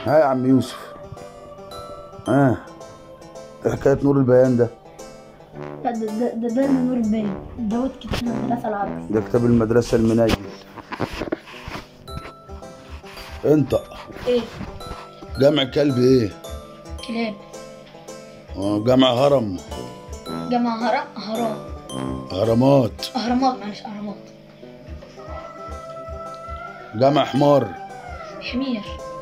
ها يا عم يوسف ها ايه حكايه نور البيان ده لا ده ده ده, ده نور البين دوت كتاب المدرسة العربي ده كتاب المدرسه المنيل انت ايه جمع كلب ايه كلاب آه، جمع هرم جمع هرم هرم هرمات اهرامات معلش اهرامات جمع حمار حمير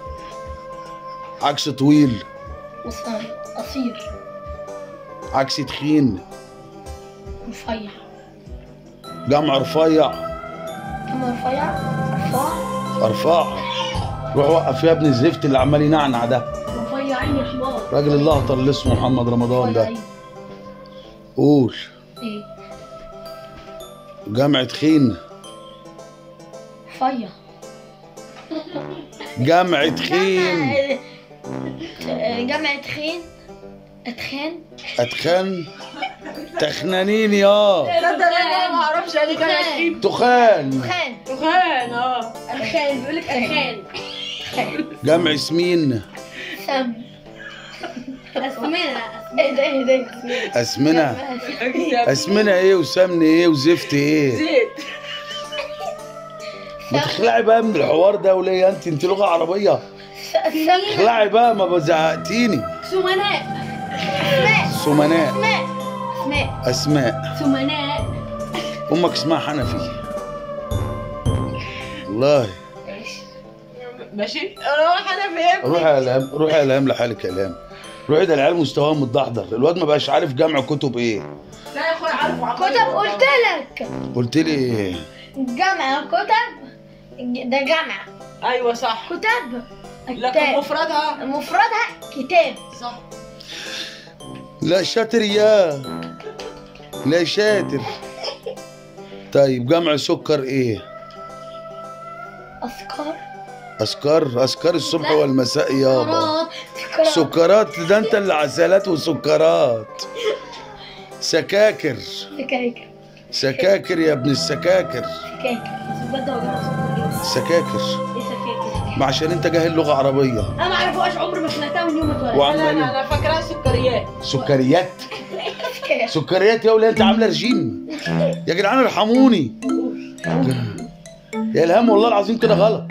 عكس طويل قصير قصير عكس تخين رفيع جمع رفيع كم رفيع رفاع ارفع روح وقف يا ابن الزفت اللي عمال ينعنع ده رفيعين يا حمار راجل الله اللي اسمه محمد رمضان ده رفيعين. قول ايه جمع تخين رفيع جمع تخين جمع جمع تخين اتخان اتخان تخنانين يا تصدق انا ما اعرفش انا كان عارفين تخان تخان تخان اه ارخان بيقول لك ارخان جمع سمين سم اسمنا ايه ده ايه ده اسمنه اسمنه ايه وسمن ايه وزفت ايه زيت ما تخلعي بقى من الحوار ده وليه انت انت لغه عربيه سم اخلعي بقى ما بزعقتيني سمناء اسماء سمناء اسماء اسماء اسماء سمناء امك اسمها حنفي والله ماشي اروح انا فين روح يا الهام روح يا الهام لحالك يا الهام روحي ده العيال مستواهم متدحضر الواد ما بقاش عارف جمع كتب ايه لا يا اخويا عارفه عمال كتب يقول. قلت لك قلت لي ايه جمع كتب ده جمع ايوه صح كتب لكن كتاب مفردها مفردها كتاب صح لا شاطر يا لا شاطر طيب جمع سكر ايه أذكار اسكار اسكار الصبح والمساء يابا قرارات سكرات سكرات ده انت اللي عسلات وسكرات سكاكر سكاكر سكاكر يا ابن السكاكر سكاكر بس بجد هو جمع سكاكر ايه سكاكر ما عشان انت جاهل لغه عربيه انا ما اعرفهاش عمري ما سمعتها من يوم ما اتولدت لا وعمال لا انا فاكراها سكريات سكريات سكاكر. سكريات يا وليه انت عامله رجيم يا جدعان ارحموني يا الهام والله العظيم كده غلط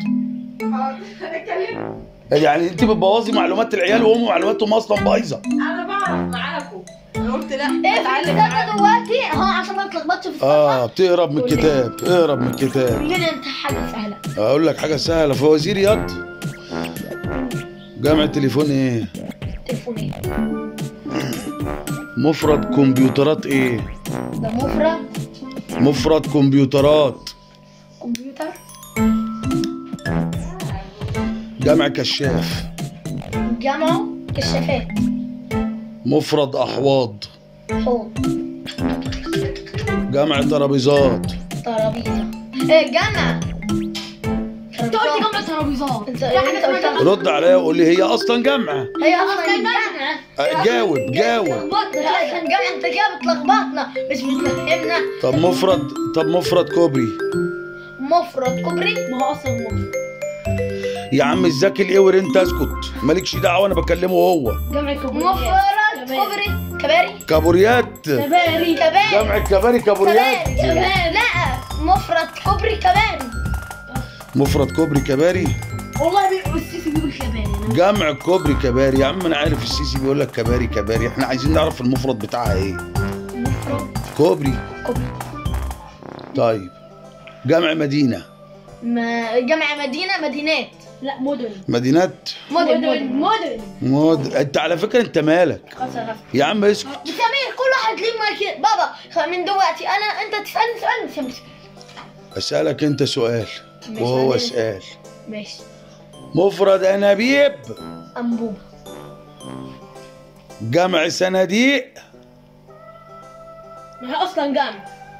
يعني انت بتبوظي معلومات العيال وهم معلوماتهم اصلا بايظه انا بعرف معاكم انا قلت لا ايه في اتعلم الكتاب معاكم دلوقتي اهو عشان ما تلخبطش في اه الصفحه بتهرب من الكتاب اهرب من الكتاب قول لنا انت حاجه سهله اقول لك حاجه سهله فوازير يد جامع التليفون ايه تليفونين مفرد كمبيوترات ايه ده مفرد مفرد كمبيوترات كمبيوتر جمع كشاف جمعه كشافات مفرد احواض حوض جمع ترابيزات ترابيزه ايه جمع انت قلت جمع ترابيزات انت حاجه قلتها رد عليا وقول لي هي اصلا جمع هي اصلا جمع أه، جاوب جاوب لخبطنا لا عشان جمع انت كده بتلخبطنا مش بتفهمنا طب مفرد طب مفرد كوبري مفرد كوبري ما هو اصلا مفرد يا عم الذكي الاور انت اسكت مالكش دعوه انا بكلمه هو جمع كوبري مفرد كوبري كباري كابوريات كباري كباري جمع الكباري كابوريات كباري كباري لا مفرد كوبري كباري مفرد كوبري كباري والله بيقول السيسي بيقول كباري جمع كوبري كباري يا عم انا عارف السيسي بيقول لك كباري كباري احنا عايزين نعرف المفرد بتاعها ايه مفرد كوبري كوبري طيب جمع مدينه ما جمع مدينة مدينات لا مدن مدينات مدن مدن مدن مود انت على فكره انت مالك خلاص عرفت يا عم اسكت سمير كل واحد ليه ما كده بابا من دلوقتي انا انت تسالني سؤال سمير اسالك انت سؤال ماشي، وهو بعدين. سؤال ماشي مفرد انابيب انبوبة جمع صناديق ما هي اصلا جمع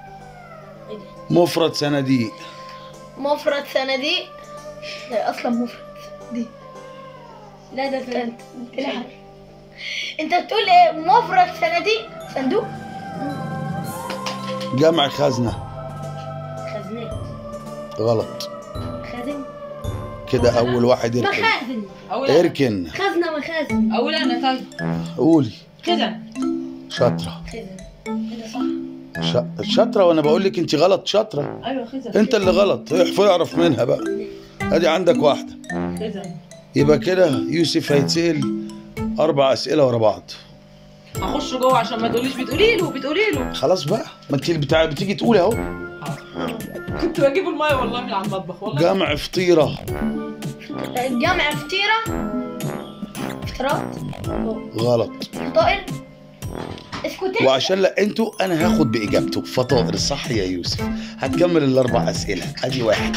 مفرد صناديق مفرد صناديق ده اصلا مفرد دي لا ده انت لا انت بتقول ايه مفرد صناديق صندوق جمع خزنه خزنات غلط خزن كده اول واحد يركن مخازن اقول انا اركن خزنة مخازن اقول انا طيب قولي كده شاطره خزن كده صح ش- شاطره وانا بقول لك انت غلط شاطره ايوه كده انت اللي غلط احف- اعرف منها بقى ادي عندك واحده كده يبقى كده يوسف هيتسال اربع اسئله ورا بعض هخش جوه عشان ما تقوليش بتقولي له بتقولي له خلاص بقى ما انت بتاع بتيجي تقولي اهو كنت بجيب الميه والله من على المطبخ والله جمع فطيره الجامعة فطيرة فطرات غلط فطائر اسكوتين وعشان لا انتوا انا هاخد باجابته فطائر صح يا يوسف هتكمل الاربع اسئله ادي واحد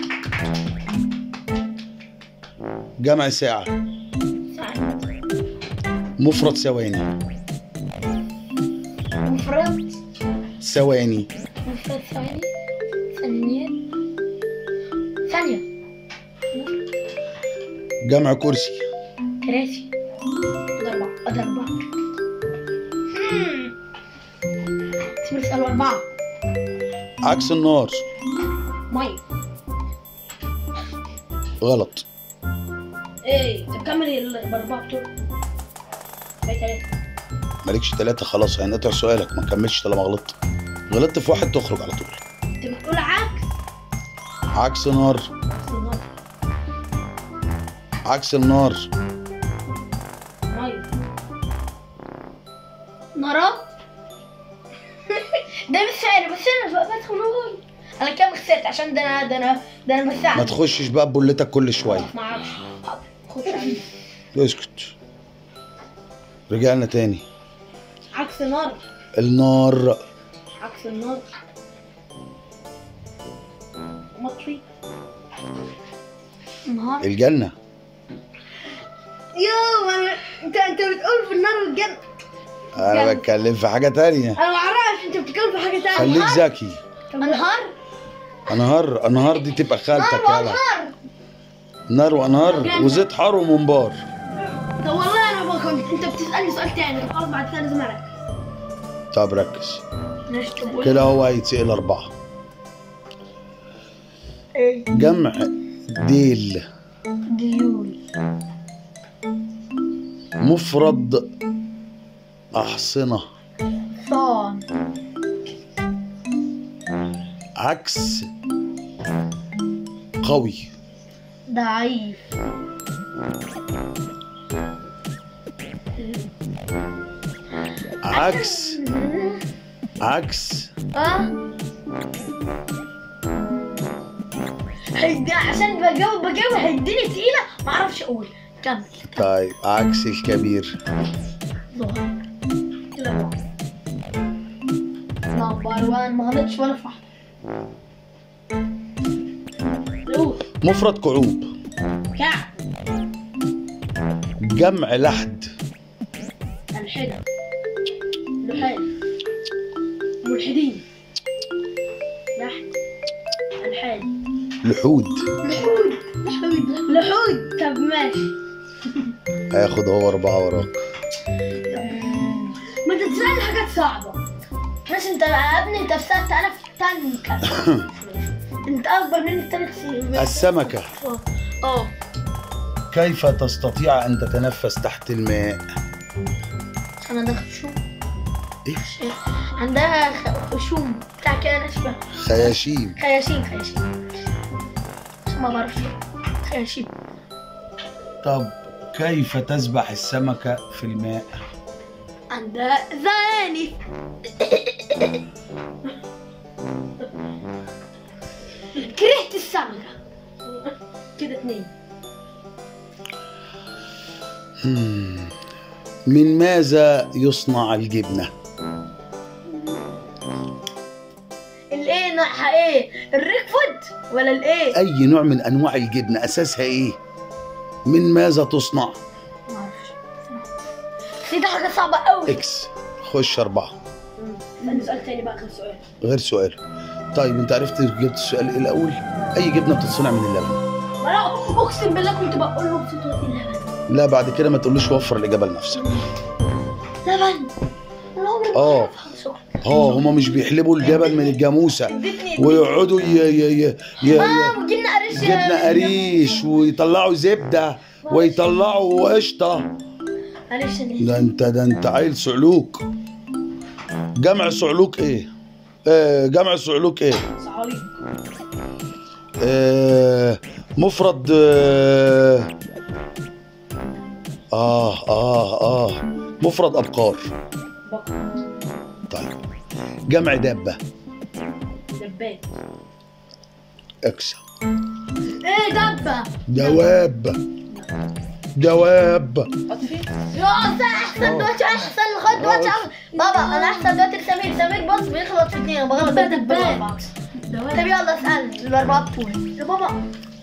جمع ساعه مفرد ثواني مفرد ثواني مفرد ثاني ثانية ثانية جمع كرسي كراسي أربعة أدي أربعة هم. اسم السؤال أربعة عكس النار مية غلط إيه طب كمل الأربعة بتوع باقي تلاتة مالكش ثلاثة خلاص هنقطع سؤالك ما كملش طالما غلطت غلطت في واحد تخرج على طول أنت بتقول عكس عكس نار عكس النار مية نارات ده مش سعر بس انا بقى بدخل اقول انا كام خسرت عشان ده انا ده انا ده انا ما بساعد تخشش بقى ببولتك كل شوية ما اعرفش خش عليه. اسكت رجعنا تاني عكس نار النار عكس النار مطفي نهار الجنة يو أنا- انت انت بتقول في النار والجنة انا جنة. بتكلم في حاجة تانية انا ما اعرفش انت بتتكلم في حاجة تانية خليك نهار؟ ذكي انهار انهار انهار دي تبقى خالتك نار يلا وانهار نار وانهار جنة. وزيت حار ومنبار طب والله انا ما كنت انت بتسالني سؤال تاني طب خلاص بعد كده لازم اركز طب ركز ماشي طب قول. كده هو هيتسأل أربعة ايه جمع ديل ديول مفرد أحصنة صان عكس قوي ضعيف عكس عكس اه هيدي عشان بجاوب بجاوب هيديني تقيلة ما اعرفش اقول كمل طيب عكس الكبير ظهر كده نمبر وان ما غلطش ولا في واحدة قول مفرد كعوب كعب جمع لحد الحد لحاد ملحدين لحد الحاد لحود لحود لحود لحود طب ماشي هياخد هو أربعة وراك ما تتسأل حاجات صعبة ماشي انت يا ابني انت في سنة انا في تانكة انت اكبر مني بثلاث سنين السمكة اه كيف تستطيع أن تتنفس تحت الماء انا ده خشوم إيه؟ عندها خ- خشوم بتاع كده ناشفة خياشيم خياشيم خياشيم بس ما بعرفش خياشيم طب كيف تسبح السمكة في الماء عندها زاني كرهت السمكة كده اتنين مم. من ماذا يصنع الجبنة الايه نوعها ايه الريك فود ولا الايه أي نوع من أنواع الجبنة أساسها إيه من ماذا تصنع ما اعرفش بس دي حاجة صعبة قوي إكس خش أربعة استنى سؤال تاني بقى غير سؤال غير سؤال طيب أنت عرفت جبت السؤال إيه الأول أي جبنة بتتصنع من اللبن ما انا اقسم بالله كنت بقول له بصوت اللبن لا بعد كده ما تقولوش وفر الإجابة لنفسك لبن اللي هو عمري ما اه أعرفها. شكرا اه هما مش بيحلبوا الجبل من الجاموسه ادتني ويقعدوا ي... ي... ي... ي... اه وجبنا قريش جبنه قريش ويطلعوا زبده ويطلعوا قشطه معلش أنا ده انت ده انت عيل صعلوك جمع صعلوك ايه؟ آه جمع صعلوك ايه؟ صعاليك آه مفرد آه آه آه آه مفرد أبقار بقر طيب جمع دابة دبات اكس ايه دبة دواب دواب اطفي يا أصل احسن دلوقتي احسن لغايه دلوقتي أحسن. بابا انا احسن دلوقتي لسمير سمير بص بيخلط في اتنين بغلط دبات. دبات طب يلا اسالني الاربعه بتوعي يا بابا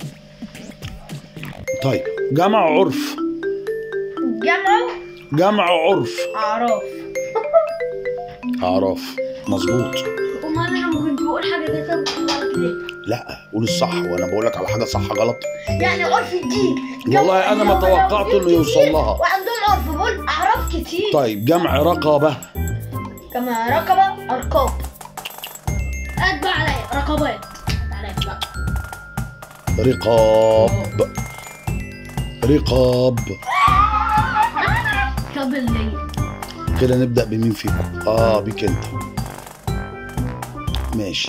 طيب جمع عرف جمعوا جمع عرف اعراف أعراف مظبوط امال انا لما كنت بقول حاجه زي كده بتقول غلط ليه؟ لا قول الصح وانا بقول لك على حاجه صح غلط يعني عرف الدين والله أنا ما توقعت إنه يوصل لها. وعندهم عرف بقول اعراف كتير طيب جمع رقبه كما رقبه ارقاب اتبع عليا رقبات عليا لا رقاب رقاب قبل لي كده نبدأ بمين فيكم؟ اه بيك انت ماشي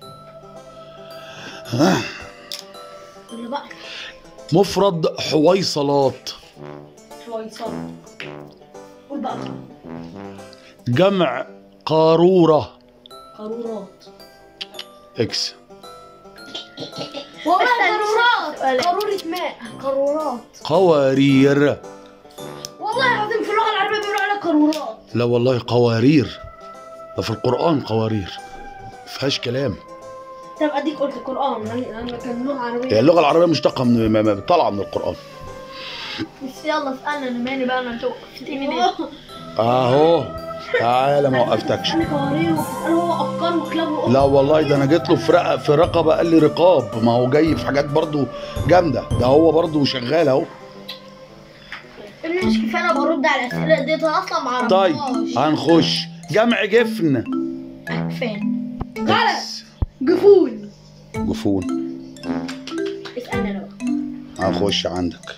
ها اللي بقى مفرد حويصلات حويصات قول بقى جمع قارورة قارورات اكس والله قارورات قارورة ماء قارورات قوارير والله العظيم في اللغة العربية بيقولوا عليها قارورات لا والله قوارير ده في القرآن قوارير مفيهاش كلام طب اديك قلت القران انا أنا كان لغه هي عربيه اللغة العربية مشتقة من ما- ما- طالعة من القرآن بس يلا اسألنا انا مالي بقى انا انت وقفتني ليه؟ اهو تعالى ما وقفتكش انا قوارير وبتساله هو افكار وكلاب وقطط. لا والله ده انا جيت له في رق- في رقبه قال لي رقاب ما هو جاي في حاجات برضو جامده ده هو برضو شغال اهو اللي مش كفايه انا برد على الاسئله دي انا اصلا ما اعرفهاش طيب هنخش جمع جفن فين؟ إكس. جفون جفون اسألنا انا بقى هنخش عندك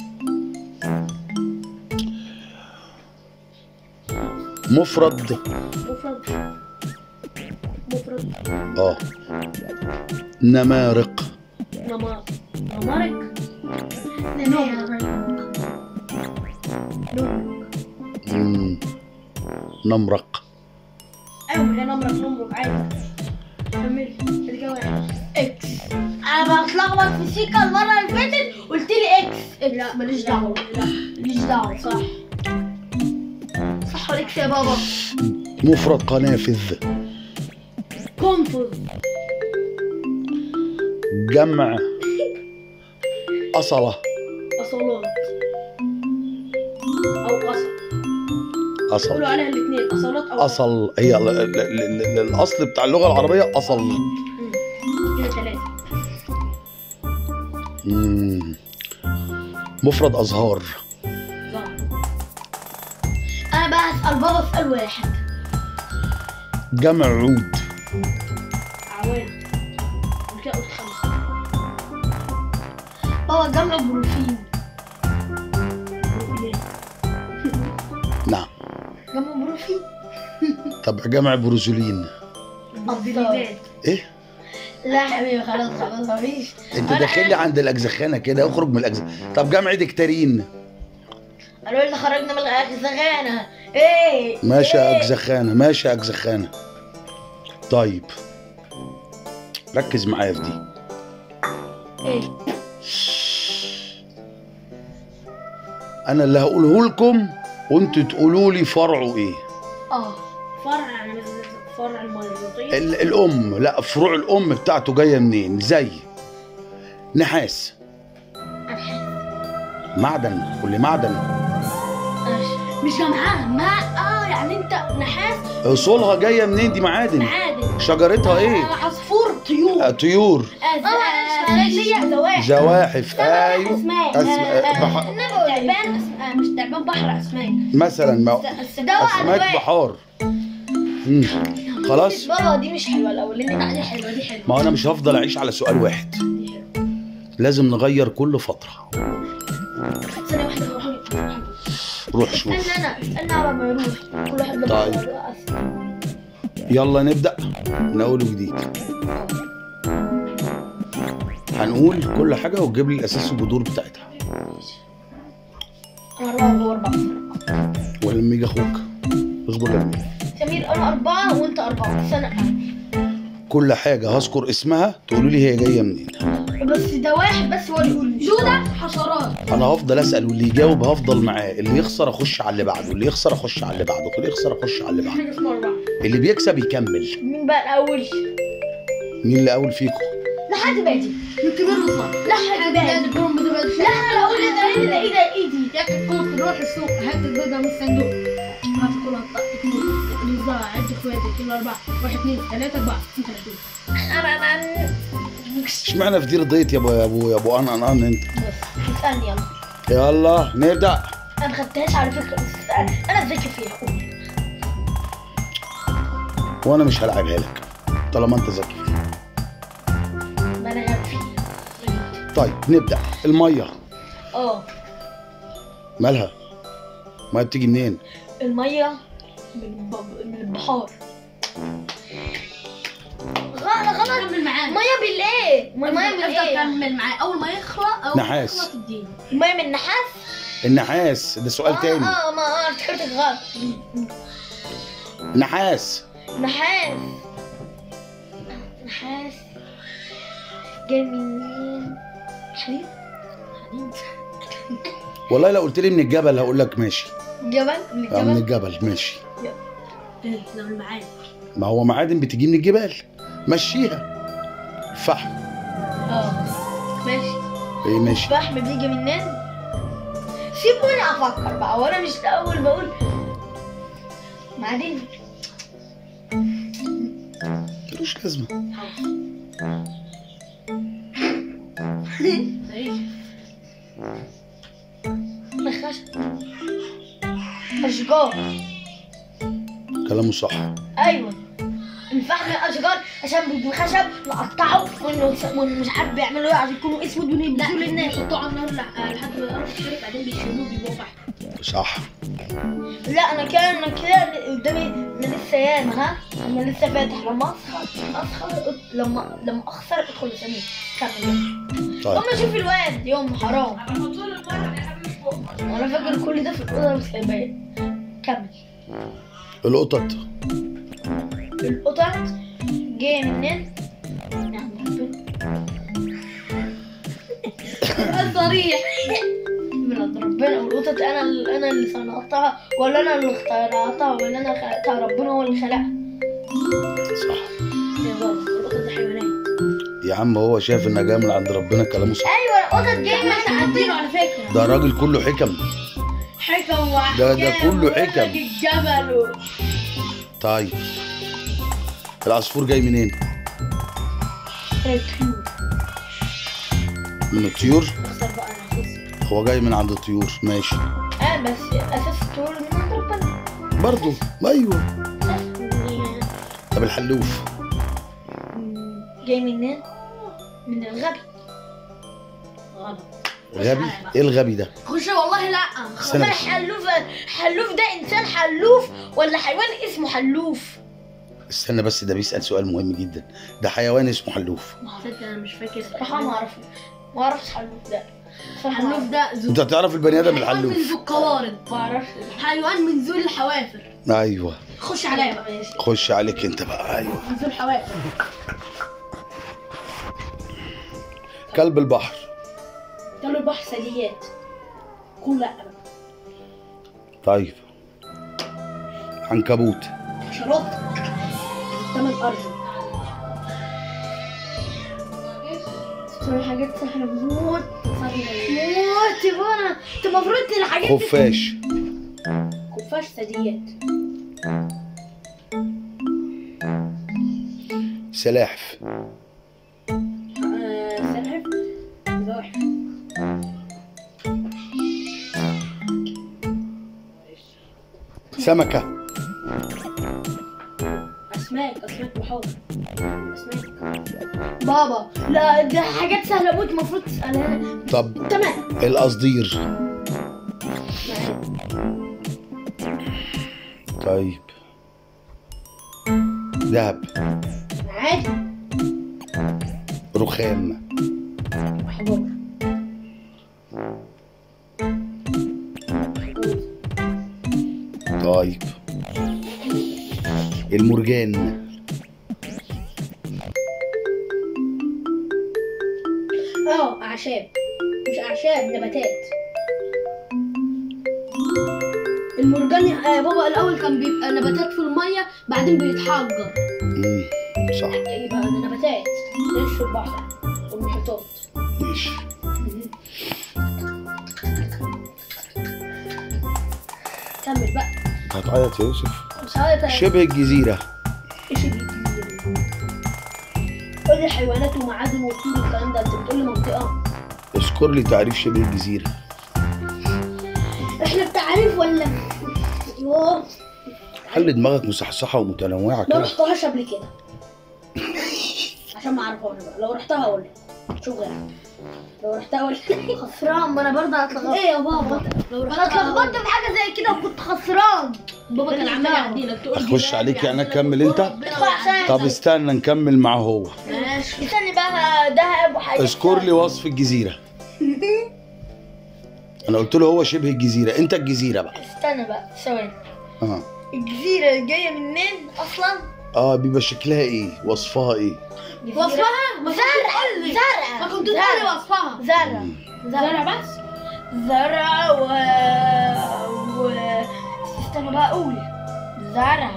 مفرد مفرد مفرد اه نمارق نمار نمارك نمارق مم. نمرق ايوه ما هي نمرك نمرك عادي كملي الجواب اكس انا بتلخبط في سيكا المره اللي فاتت قلت لي اكس لا ماليش دعوه لا ماليش دعوه صح صح ولا اكس يا بابا مفرد قنافذ قنفذ جمع أصلة اصالات او اصل أصل قولوا عليها الاثنين اصالات او أصل هي ال- ال- ال- ال- الأصل بتاع اللغة العربية أصل مم. كده ثلاثه مم. مفرد أزهار صح انا بقى اسال بابا سؤال واحد جمع عود اعوان كده قلت خمسه بابا جمع بروفين بروفيلات. نعم جمع بروفين طب جمع بروزولين بروفيلات. إيه لا يا حبيبي خلاص خلاص مفيش أنت أنا داخل لي عند الأجزخانة كده اخرج من الأجزخانة طب جمع دكتارين قالوا لي خرجنا من الأجزخانة ايه ماشي يا إيه؟ أجزخانة ماشي يا أجزخانة طيب ركز معايا في دي ايه أنا اللي هقوله لكم وأنتوا تقولوا لي فرعه إيه اه فرع يعني مثل فرع المريضين ال- الأم لا فروع الأم بتاعته جاية منين زي نحاس معدن كل معدن مش جمعها ما اه يعني انت نحاس اصولها جايه منين دي معادن معادن شجرتها ايه عصفور طيور آه، طيور اه ليا زواحف زواحف ايوه اسماء أسماء بح... تعبان أسماء مش تعبان بحر اسماء مثلا ما... دواء اسماك أنواع. بحار مم. خلاص بابا دي مش حلوه الاولانيه دي حلوه دي حلوه ما هو انا مش هفضل اعيش على سؤال واحد دي حلوه لازم نغير كل فتره ثانيه واحده روح روح شوف استنى انا استنى على ما يروح كل واحد لما طيب. يرقص. يلا نبدا من اول وجديد هنقول كل حاجه وتجيب لي الاساس والجذور بتاعتها انا اربعه وهو اربعه ولما يجي اخوك اصبر جنبي سمير انا اربعه وانت اربعه استنى كل حاجه هذكر اسمها تقولوا لي هي جايه منين بس ده واحد بس هو اللي يقول مش جودة حشرات انا هفضل اسال واللي يجاوب هفضل معاه اللي يخسر اخش على اللي بعده اللي يخسر اخش على اللي بعده اللي يخسر اخش على اللي بعده حاجة اسمها أربعة اللي بيكسب يكمل مين بقى الاول مين اللي اول فيكم لحد بادي من كبير لصغير لحد بادي البروم بتبقى لا انا اقول ايه ده ايه ده ايه ده ايه دي ياك تكون تروح السوق هات البيضة من الصندوق هات كلها اتنين رزاع عد اخواتك كل أربعة واحد اتنين تلاتة أربعة انت هتقول انا انا اشمعنى في دي رضيت يا ابو يا ابو يا ابو انا انا انت بس اسالني يلا يلا نبدا انا ما خدتهاش على فكره بس انا ذكي فيها قول وانا مش هلعبها لك طالما انت ذكي ما انا غبي فيها طيب نبدا الميه اه مالها الميه بتيجي منين الميه من الب- من البحار غلط غلط كمل معانا ميه بالايه ميه من افضل ايه كمل معايا أول ما يخلق أول ما نحاس. يخلق الدين ميه من النحاس النحاس ده سؤال اه تاني اه ما اه افتكرتك غلط نحاس نحاس نحاس جاي منين حديد حديد والله لو قلت لي من الجبل هقول لك ماشي جبل من اه من الجبل الجبل ماشي إيه، لو المعاني ما هو معادن بتيجي من الجبال مشيها فحم اه ماشي ايه ماشي الفحم بيجي منين سيبوني افكر بقى وانا مش الاول بقول معدن ملوش لازمه إيه. الخشب اشجار كلامه صح ايوه الفحم اشجار عشان بيجي خشب نقطعه ون- ومش عارف بيعملوا ايه عشان يكونوا اسود ونلبسوه للناس بيحطوه على النار لح- لحد ما يقرب الشرب بعدين بيشيلوه بيبقوا تحت صح لا انا كان انا كده قدامي انا لسه ياما ها انا لسه فاتح لما اسخر اسخر لما لما اخسر ادخل اسميه كمل طيب اما اشوف الواد يوم حرام انا فاكر كل ده في الاوضه بس سايباه كمل القطط القطط جايه منين؟ نعم ربنا صريح من عند ربنا والقطط انا اللي انا اللي صنعتها ولا انا اللي اخترعتها ولا انا خلقتها ربنا هو اللي خلقها صح يا بابا القطط دي حيوانات يا عم هو شايف انها جايه من عند ربنا كلامه صح ايوه القطط جايه من احنا عند عارفينه على فكرة ده راجل كله حكم حكم ده- ده كله حكم. الجبل طيب العصفور جاي منين الطيور من الطيور اختار بقى انا اساس هو جاي من عند الطيور ماشي اه بس اساس الطيور من عند ربنا برضو ايوه أساس- طب الحلوف جاي منين؟ من الغبي غلط غبي ايه الغبي ده خش والله لا استنى والله بس. حلوف حلوف ده انسان حلوف ولا حيوان اسمه حلوف استنى بس ده بيسأل سؤال مهم جدا ده حيوان اسمه حلوف تصدق انا مش فاكر صراحة ما اعرفه ما اعرفش حلوف ده صراحة حلوف ده ذو انت هتعرف البني ادم حيوان من الحلوف ذو القوارض ما اعرفش حيوان من ذو الحوافر ايوه خش عليا بقى ماشي خش عليك انت بقى ايوه من ذو الحوافر كلب البحر قالوا البحر ثدييات قول لا بقى. طيب عنكبوت حشرات ثمان ارجل صار حاجات سهلة موت موت يبقى انا انت المفروض الحاجات دي خفاش خفاش ثدييات سلاحف آه، سلاحف زواحف سمكة اسماك بحار اسماك بابا لا ده حاجات سهله موت المفروض تسالها طب تمام القصدير طيب دهب عادي رخام حجار طيب المرجان اه اعشاب مش اعشاب نباتات المرجان يا بابا الاول كان بيبقى نباتات في الميه بعدين بيتحجر مم. صح يبقى ده نباتات تعيش في البحر والمحيطات ماشي كمل بقى هتعيط يا يوسف مش عارفه شبه الجزيرة ايش اللي قول لي حيوانات ومعادن وطيور والكلام ده انت بتقول لي منطقه اذكر لي تعريف شبه الجزيرة احنا بتعريف ولا يوه خلي دماغك مصحصحة ومتنوعة ما كده رحتهاش قبل كده عشان ما اعرفهاش بقى لو رحتها اقول لك شوف غيرها لو رحتها اقول لك خسران ما انا برضه هتلخبط ايه يا بابا لو انا رحتها اتلخبطت في حاجه زي كده وكنت خسران بابا كان عمال يعديلك تقول أخش جبال، عليك يعني يعديلك أكمل أنت؟ ربنا ادخل عشان طب استنى نكمل معاه هو ماشي استني بقى دهب وحاجات اذكر لي وصف الجزيرة أنا قلت له هو شبه الجزيرة أنت الجزيرة بقى استنى بقى ثواني اه الجزيره جايه منين اصلا اه بيبقى شكلها ايه وصفها ايه وصفها ما كنت تقول لي زرع ما كنت تقول لي وصفها زرع زرع بس زرع و... و... استنى بقى اقول زرع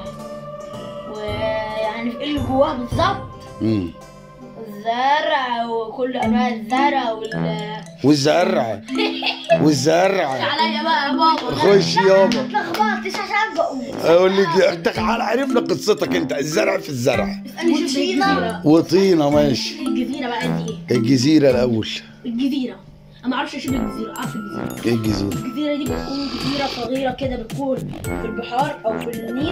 ويعني ايه اللي جواه بالظبط امم الزرع وكل انواع الزرع وال والزرع والزرع عليا بقى يا بابا خش يابا اتلخبطتش عشان بقول اقول لك انت عرفنا قصتك انت الزرع في الزرع اسالني شوف الجزيره وطينه ماشي الجزيره بقى دي ايه الجزيره الاول الجزيره انا ما اعرفش شبه الجزيره عارف الجزيره ايه الجزيره الجزيره دي بتكون جزيره صغيره كده بتكون في البحار او في النيل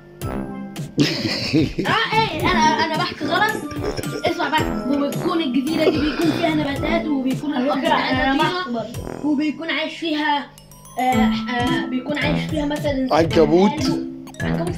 اه ايه انا انا بحكي غلط اسمع بقى وبتكون الجزيره دي بيكون فيها نباتات وبيكون الارض بتاعتها نظيفة، وبيكون عايش فيها آه آه بيكون عايش فيها مثلا عنكبوت. عنكبوت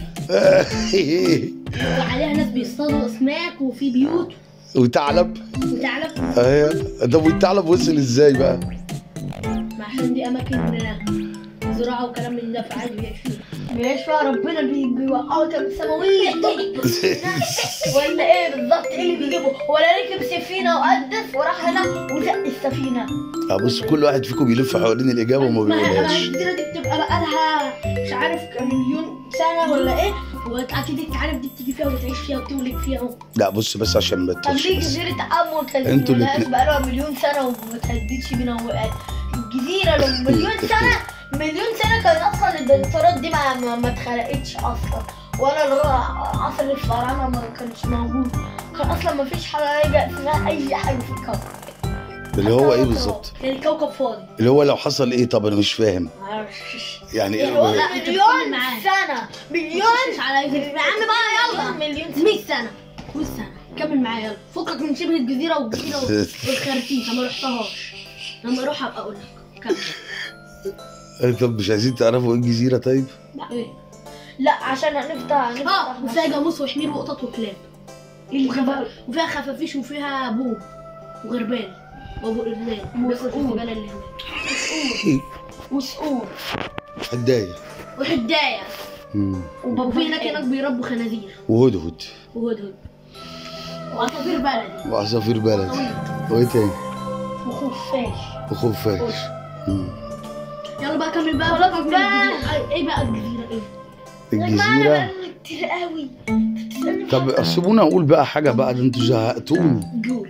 وعليها ناس بيصطادوا اسماك وفي بيوت وثعلب وثعلب ايوه طب والثعلب وصل ازاي بقى ما عشان دي اماكن زراعه وكلام من ده فعادي بيعيش فيها بيعيش فيها ربنا بي- بيوقعوا كم سماوية ولا ايه بالظبط ايه اللي بيجيبه ولا ركب سفينة وقدس وراح هنا وزق السفينة آه، بص كل واحد فيكم بيلف حوالين الاجابه وما ما ما بيقولهاش الجزيره دي بتبقى بقى لها مش عارف كم مليون سنه ولا ايه واكيد انت عارف دي بتيجي فيها وتعيش فيها وتولد فيها اهو لا بص بس عشان ما طب تتوهش دي بس. جزيرة أمور كانت انتوا ملهاش الاتنين- بقالها مليون سنة وما تهددش بينا ووقعت الجزيرة لو مليون سنة مليون سنة كان أصلا الديناصورات دي ما, ما, ما اتخلقتش أصلا ولا اللي هو عصر الفراعنة ما كانش موجود كان أصلا ما فيش حاجة اسمها أي حاجة في الكون اللي هو ايه بالظبط يعني الكوكب فاضي اللي هو لو حصل ايه طب انا مش فاهم معرفش يعني إيه ايه هو لا، أنت مليون بتتكلم معاه. سنة مليون مش على يا عم بقى يلا مليون سنة 100 سنه 100 سنه كمل معايا يلا فكك من شبه الجزيره والجزيره والخرتيت ما رحتهاش لما اروح ابقى اقول لك كمل إيه، طب مش عايزين تعرفوا ايه الجزيره طيب لا ايه لا عشان هنفتح اه هنفتح وفيها جاموس وحمير وقطط وكلاب وخف- وفيها خفافيش وفيها بوم وغربان وابو قردان بياكل في الجبال اللي هناك وصقور هدايه وحدايه مم. وفي هناك هناك بيربوا خنازير وهدهد وهدهد وعصافير بلدي وعصافير بلد وايه تاني وخفاش وخفاش مم. يلا بقى كمل بقى خلاص فكك من بقى. الجزيرة. ايه بقى الجزيره ايه الجزيره كتير قوي طب سيبونا اقول بقى حاجه بقى ده انتوا زهقتوني جول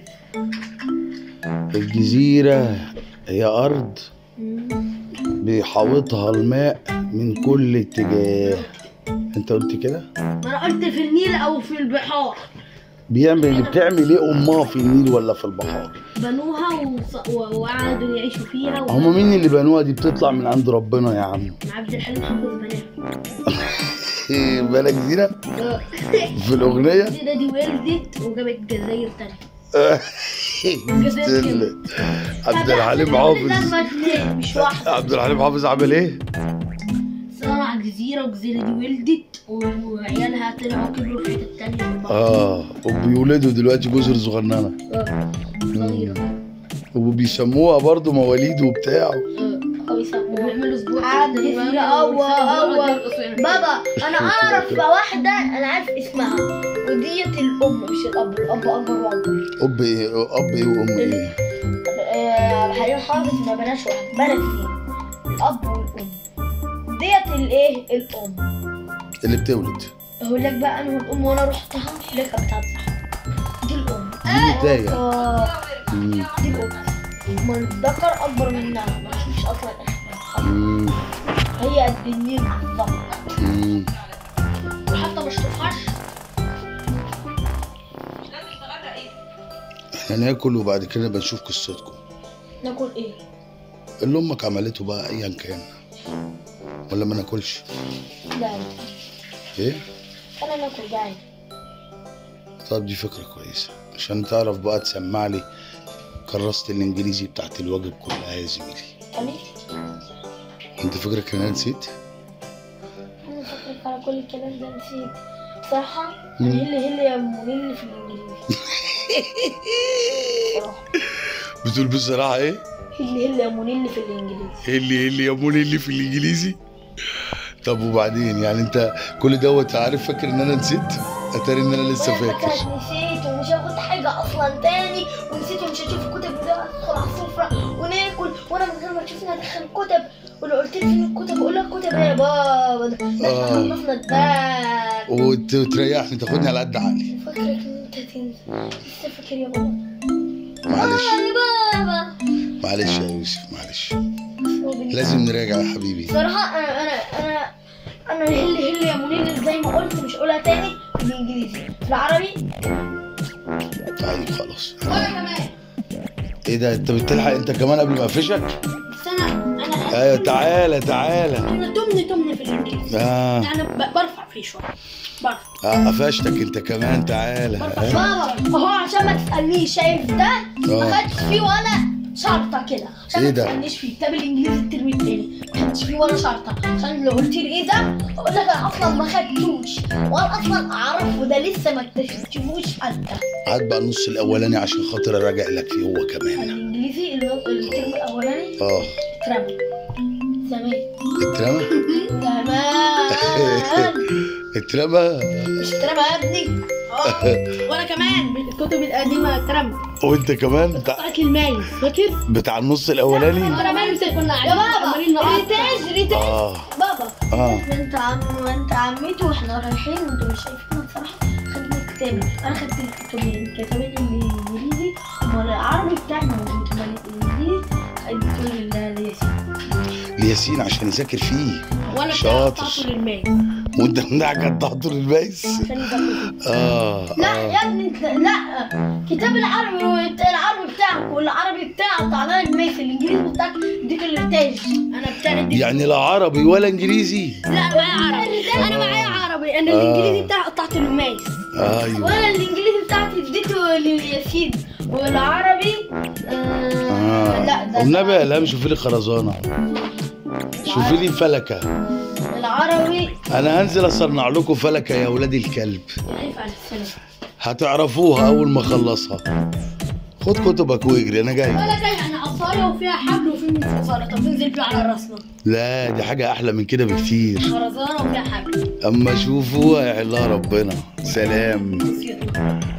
الجزيره هي ارض بيحاوطها الماء من كل اتجاه انت قلت كده ما انا قلت في النيل او في البحار بيعمل بتعمل ايه امها في النيل ولا في البحار بنوها وص- و- وقعدوا يعيشوا فيها و- هم مين اللي بنوها دي بتطلع من عند ربنا يا عم عبد الحليم حافظ بنات إيه، بالك زينة في الأغنية الجزيرة دي ولدت وجابت جزاير تانية استل. عبد الحليم حافظ مش واحدة عبد الحليم حافظ عامل ايه؟ صنع جزيرة والجزيرة دي ولدت و- وعيالها طلعوا كبروا في حتة تانية في البحر اه وبيولدوا دلوقتي جزر صغننة آه، صغيرة وبيسموها برضو مواليد وبتاع آه، أو يسموها وبيعملوا اسبوع عاد كده يسمي ويعملوا- أول ويسموا- أول يرقصوا يعني. بابا أنا أعرف واحدة أنا عارف اسمها وديت الأم مش الأب الأب أكبر وأكبر اب ايه اب ايه وام ايه آه، حليم حافظ ما بلاش واحد بنات اتنين الأب والأم ديت الإيه الأم اللي بتولد أقول لك بقى أنا والأم وأنا رحتها لك بتاعت دي الأم دي نتاية آه مم. دي الأم ما الذكر أكبر منها ما تشوفش أصلا إحنا مم. هي قد النيل بالظبط مم. وحتى مش تفحش احنا ناكل وبعد كده بنشوف قصتكم ناكل إيه؟ اللي امك عملته بقى ايا كان ولا ما ناكلش لا ايه أنا ناكل جعان طب دي فكرة كويسة عشان تعرف بقى تسمع لي كراسة الانجليزي بتاعت الواجب كلها يا زميلي أنا انت فكرك ان انا نسيت أنا فاكرك على كل الكلام ده نسيت صراحة مم. أنا هلي هلي يا أم هلي في الإنجليزي صراحة بتقول بصراحة ايه هلي هلي يا أم هلي في الإنجليزي اللي اللي يا مون اللي في الانجليزي طب وبعدين يعني انت كل دوت عارف فاكر ان انا نسيت اتاري ان انا لسه وأنا فاكر فاكرك نسيت ومش هاخد حاجة أصلا تاني ونسيت ومش هشوف الكتب وده أدخل على السفرة وناكل وأنا من غير ما تشوفني أدخل كتب ولو قلت لي فين الكتب أقول لك كتب إيه يا بابا ده ده آه. إحنا خلصنا الباب وت- وتريحني تاخدني على قد عقلي فاكرك إن أنت تنسى لسه فاكر يا بابا معلش آه يا بابا معلش يا يوسف معلش لازم نراجع يا حبيبي صراحة أنا أنا أنا أنا هلي هلي يا منير زي ما قلت مش هقولها تاني بالإنجليزي بالعربي طيب خلاص وانا كمان ايه ده انت بتلحق انت كمان قبل ما اقفشك بس انا انا ايوه تعالى تعالى انا تمني تمني في الانجليزي اه يعني ب- برفع فيه شويه برفع آه، قفشتك انت كمان تعالى برفع آه. بابا هو عشان ما تسألنيش شايف ده ما آه. خدش فيه ولا شرطة كده عشان إيه ما ده؟ تسألنيش فيه كتاب الإنجليزي الترم التاني ما خدش فيه ولا شرطة عشان لو قلت لي إيه ده أقول لك أنا أصلا ما خدتوش وأنا أصلا أعرفه ده لسه ما اكتشفتوش حتى هات بقى النص الاولاني عشان خاطر اراجع لك فيه هو كمان الإنجليزي النص- الترم الأولاني اه اترمى زمان اترمى زمان اترمى مش اترمى يا ابني اه وانا كمان الكتب القديمه اترمت وانت كمان بتاع, بتاعت المايز فاكر؟ بتاع النص الاولاني انا مايز كنا يا قاعدين بابا عمالين نقطع ريتاج ريتاج اه بابا اه ده انت عم وانت عمته واحنا رايحين وانتوا مش شايفين بصراحه خدنا كتابي انا خدت الكتابين الكتابين الانجليزي امال العربي بتاعي موجود امال الانجليزي اديته للياسين الياسين عشان يذاكر فيه وانا شاطر. قطعته للمايز وانت منعك قطعته للبايس عشان يذاكروا فيه. اه لا اه يا ابني انت لا كتاب العربي والت- العربي بتاعك والعربي بتاعك بتاع نايل الميس الانجليزي بتاعك اديك الريتاج انا بتاعي دي يعني لا عربي ولا انجليزي لا انا معايا عربي انا معايا عربي انا الانجليزي بتاعي قطعته للمايز ايوه وانا الانجليزي بتاعتي اديته للياسين والعربي آه اه لا ده والنبي يا الهام شوفي لي خرزانه شوفي لي فلكه العربي انا هنزل اصنع لكم فلكه يا ولاد الكلب خايف على السنه هتعرفوها اول ما اخلصها خد كتبك واجري انا جاي ولا جاي يعني قصايه وفيها حبل وفي منفصله طب ننزل بيه على راسنا لا دي حاجه احلى من كده بكتير خرزانه وفيها حبل اما شوفوا هيحلها ربنا سلام نسيتنا